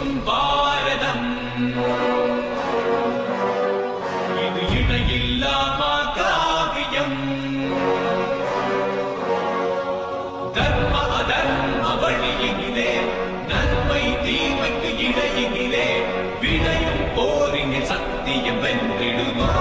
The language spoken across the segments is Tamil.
பாரதம் இது இணையில்லாமா காவியம் தர்ம அதர்ம வழியிலே நன்மை தீமைக்கு இடையிலே விடையும் போரினில் சத்தியம் வென்றிடுமா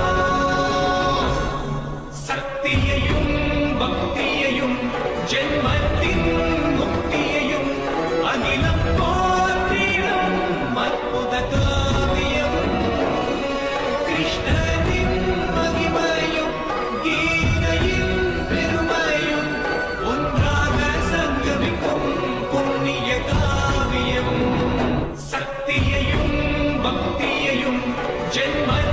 சக்தியையும் பக்தியையும் ஜென்மத்தின் முக்தியையும் அகிலம் போற்றிடும் அற்புத காவியம் கிருஷ்ணனின் மகிமையும் கீதையின் பெருமையும் ஒன்றாக சங்கமிக்கும் புண்ணிய காவியம் சக்தியையும் பக்தியையும் ஜென்ம